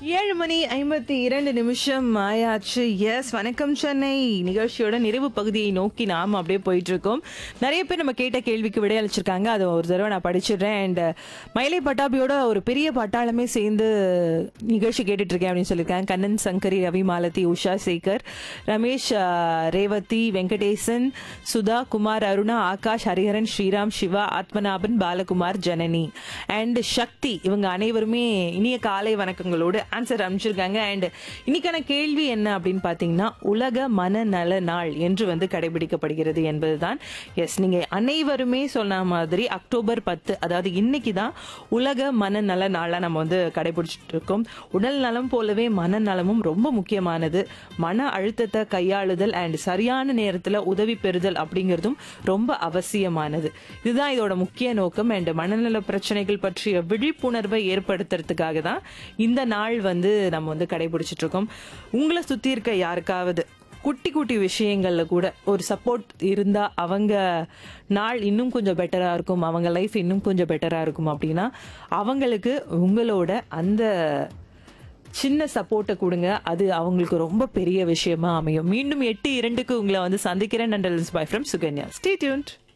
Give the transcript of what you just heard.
ஏழு மணி ஐம்பத்தி இரண்டு நிமிஷம் ஆயாச்சு எஸ் வணக்கம் சென்னை நிகழ்ச்சியோட நிறைவு பகுதியை நோக்கி நாம் அப்படியே போயிட்டு இருக்கோம் நிறைய பேர் நம்ம கேட்ட கேள்விக்கு விடையளிச்சிருக்காங்க அதை ஒரு தடவை நான் படிச்சிடுறேன் அண்ட் மயிலை பட்டாபியோட ஒரு பெரிய பட்டாளமே சேர்ந்து நிகழ்ச்சி கேட்டுட்டு இருக்கேன் அப்படின்னு சொல்லியிருக்காங்க கண்ணன் சங்கரி ரவி மாலதி உஷா சேகர் ரமேஷ் ஆ, ரேவதி வெங்கடேசன் சுதா குமார் அருணா ஆகாஷ் ஹரிஹரன் ஸ்ரீராம் சிவா ஆத்மநாபன் பாலகுமார் ஜனனி அண்ட் சக்தி இவங்க அனைவருமே இனிய காலை வணக்கங்களோடு ஆன்சர் அமைச்சிருக்காங்க அண்ட் இன்னைக்கான கேள்வி என்ன அப்படின்னு பார்த்தீங்கன்னா உலக மனநல நாள் என்று வந்து கடைபிடிக்கப்படுகிறது என்பதுதான் எஸ் நீங்க அனைவருமே சொன்ன மாதிரி அக்டோபர் பத்து அதாவது இன்னைக்கு தான் உலக மனநல நாளா நம்ம வந்து கடைபிடிச்சிட்டு இருக்கோம் உடல் நலம் போலவே மனநலமும் ரொம்ப முக்கியமானது மன அழுத்தத்தை கையாளுதல் அண்ட் சரியான நேரத்துல உதவி பெறுதல் அப்படிங்கிறதும் ரொம்ப அவசியமானது இதுதான் இதோட முக்கிய நோக்கம் அண்ட் மனநல பிரச்சனைகள் பற்றிய விழிப்புணர்வை ஏற்படுத்துறதுக்காக தான் இந்த நாள் வந்து நம்ம வந்து கடைபிடிச்சிட்டு இருக்கோம் உங்களை சுத்தி இருக்க யாருக்காவது குட்டி குட்டி விஷயங்கள்ல கூட ஒரு சப்போர்ட் இருந்தா அவங்க நாள் இன்னும் கொஞ்சம் பெட்டரா இருக்கும் அவங்க லைஃப் இன்னும் கொஞ்சம் பெட்டரா இருக்கும் அப்படின்னா அவங்களுக்கு உங்களோட அந்த சின்ன சப்போர்ட்டை கொடுங்க அது அவங்களுக்கு ரொம்ப பெரிய விஷயமா அமையும் மீண்டும் எட்டு இரண்டுக்கு உங்களை வந்து சந்திக்கிறேன் நண்டல் bye from Sukanya stay tuned